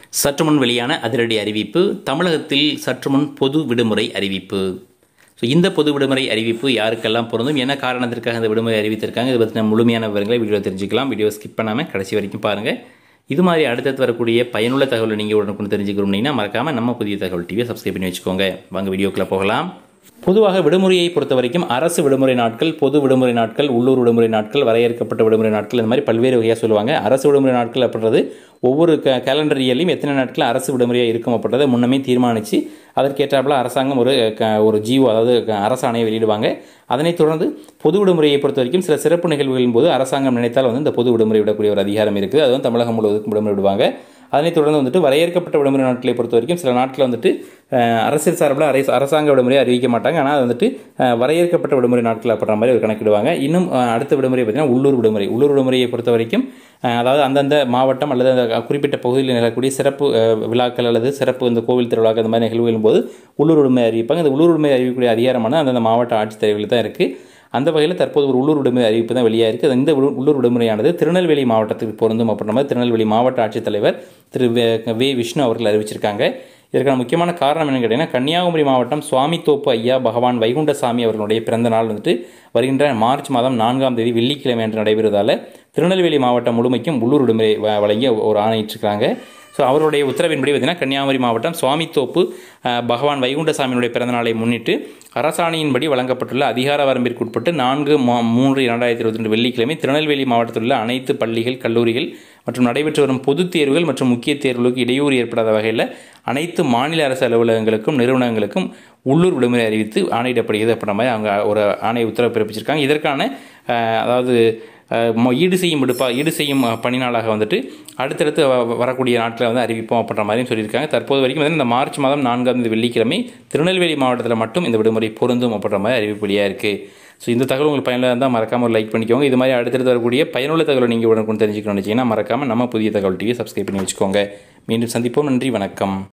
சற்று முன் வெளியான அதிரடி அறிவிப்பு தமிழகத்தில் சற்று முன் பொது விடுமுறை அறிவிப்பு ஸோ இந்த பொது விடுமுறை அறிவிப்பு யாருக்கெல்லாம் பொருந்தும் என்ன காரணத்திற்காக இந்த விடுமுறை அறிவித்திருக்காங்க இதை பற்றின முழுமையான விவரங்களை வீடியோ தெரிஞ்சுக்கலாம் வீடியோ ஸ்கிப் பண்ணாமல் கடைசி வரைக்கும் பாருங்கள் இது மாதிரி அடுத்தடுத்து வரக்கூடிய பயனுள்ள தகவலை நீங்கள் உடனுக்குன்னு தெரிஞ்சுக்கணும்னா மறக்காமல் நம்ம புதிய தகவல் டிவியை சப்ஸ்கிரைப் பண்ணி வச்சுக்கோங்க வாங்க வீடியோக்குள்ளே போகலாம் பொதுவாக விடுமுறையை பொறுத்த வரைக்கும் அரசு விடுமுறை நாட்கள் பொது விடுமுறை நாட்கள் உள்ளூர் விடுமுறை நாட்கள் வரையறுக்கப்பட்ட விடுமுறை நாட்கள் இந்த மாதிரி பல்வேறு வகையாக சொல்லுவாங்க அரசு விடுமுறை நாட்கள் அப்படின்றது ஒவ்வொரு க கேலண்டர் இயர்லையும் எத்தனை நாட்கள் அரசு விடுமுறையாக இருக்கும் அப்படின்றத முன்னமே தீர்மானித்து அதற்கேற்றாப்புல அரசாங்கம் ஒரு க ஒரு ஜீவோ அதாவது க- அரசாணையை வெளியிடுவாங்க அதனைத் தொடர்ந்து பொது விடுமுறையை பொறுத்த வரைக்கும் சில சிறப்பு நிகழ்வுகளின் போது அரசாங்கம் நினைத்தால் வந்து இந்த பொது விடுமுறை விடக்கூடிய ஒரு அதிகாரம் இருக்குது அது வந்து தமிழகம் முழுவதும் விடுமுறை விடுவாங்க அதனைத் தொடர்ந்து வந்துட்டு வரையறுக்கப்பட்ட விடுமுறை நாட்களை பொறுத்த வரைக்கும் சில நாட்கள் வந்துட்டு அஹ், அரசியல் சார்பில் அரசு அரசாங்க விடுமுறை அறிவிக்க மாட்டாங்க ஆனால் அது வந்துட்டு அஹ், வரையறுக்கப்பட்ட விடுமுறை நாட்கள் அப்படின்ற மாதிரி ஒரு கணக்கிடுவாங்க இன்னும் அஹ், அடுத்த விடுமுறை பார்த்தீங்கன்னா உள்ளூர் விடுமுறை உள்ளூர் விடுமுறையை பொறுத்த வரைக்கும் அஹ், அதாவது அந்தந்த மாவட்டம் அல்லது அந்த குறிப்பிட்ட பகுதியில் நிகழக்கூடிய சிறப்பு அஹ், விழாக்கள் அல்லது சிறப்பு இந்த கோவில் திருவிழாக்கள் இந்த மாதிரி நிகழ்வுகளின் போது உள்ளூர் விடுமுறை அறிவிப்பாங்க இந்த உள்ளூர் விடுமுறை அறிவிக்கக்கூடிய அதிகாரமான அந்தந்த மாவட்ட ஆட்சித்தலைவர்கள் தான் இருக்குது அந்த வகையில் தற்போது ஒரு உள்ளூர் விடுமுறை அறிவிப்பு தான் வெளியாக இருக்குது இந்த உள்ள- உள்ளூர் விடுமுறையானது திருநெல்வேலி மாவட்டத்துக்கு பொருந்தும் அப்படின்ற மாதிரி திருநெல்வேலி மாவட்ட ஆட்சித்தலைவர் திரு வே- வே விஷ்ணு அவர்கள் அறிவிச்சிருக்காங்க இதற்கான முக்கியமான காரணம் என்னன்னு கேட்டிங்கன்னா கன்னியாகுமரி மாவட்டம் சுவாமித்தோப்பு ஐயா பகவான் வைகுண்டசாமி அவர்களுடைய பிறந்த நாள் வந்துட்டு வருகின்ற மார்ச் மாதம் நான்காம் தேதி வெள்ளிக்கிழமை என்று நடைபெறுவதால் திருநெல்வேலி மாவட்டம் முழுமைக்கும் உள்ளூர் விடுமுறை வ- வழங்கி ஒரு ஆணையிட்டிருக்காங்க ஸோ அவருடைய உத்தரவின்படி பார்த்தீங்கன்னா கன்னியாகுமரி மாவட்டம் சுவாமித்தோப்பு அஹ், பகவான் வைகுண்டசாமியினுடைய பிறந்தநாளை முன்னிட்டு அரசாணையின்படி வழங்கப்பட்டுள்ள அதிகார வரம்பிற்கு உட்பட்டு நான்கு மா- மூன்று இரண்டாயிரத்தி இருபத்தி ரெண்டு வெள்ளிக்கிழமை திருநெல்வேலி மாவட்டத்தில் உள்ள அனைத்து பள்ளிகள் கல்லூரிகள் மற்றும் நடைபெற்று வரும் பொதுத் தேர்வுகள் மற்றும் முக்கிய தேர்வுகளுக்கு இடையூறு ஏற்படாத வகையில் அனைத்து மாநில அரசு அலுவலகங்களுக்கும் நிறுவனங்களுக்கும் உள்ளூர் விடுமுறை அறிவித்து ஆணையிடப்படுகிறது அப்படின்ற மாதிரி அவங்க ஒரு ஆணை உத்தரவு பிறப்பிச்சிருக்காங்க இதற்கான அஹ், அதாவது அஹ், மொ- ஈடு செய்யும் விடுப்பா ஈடு செய்யும் அஹ், பணி நாளாக வந்துட்டு அடுத்தடுத்து வ- வரக்கூடிய நாட்களை வந்து அறிவிப்போம் அப்படின்ற மாதிரியும் சொல்லியிருக்காங்க தற்போது வரைக்கும் வந்து இந்த மார்ச் மாதம் நான்காம் தேதி வெள்ளிக்கிழமை திருநெல்வேலி மாவட்டத்தில் மட்டும் இந்த விடுமுறை பொருந்தும் அப்படின்ற மாதிரி அறிவிப்பு வெளியாக இருக்குது ஸோ இந்த தகவல் உங்களுக்கு பயனுள்ள இருந்தால் மறக்காமல் லைக் பண்ணிக்கோங்க இது மாதிரி அடுத்தடுத்து வரக்கூடிய பயனுள்ள தகவலை நீங்கள் உடனுக்குன்னு தெரிஞ்சுக்கணும்னு நினச்சிங்கன்னா மறக்காமல் நம்ம புதிய தகவல் டிவியை சப்ஸ்கிரைப் பண்ணி வச்சுக்கோங்க மீண்டும் சந்திப்போம் நன்றி வணக்கம்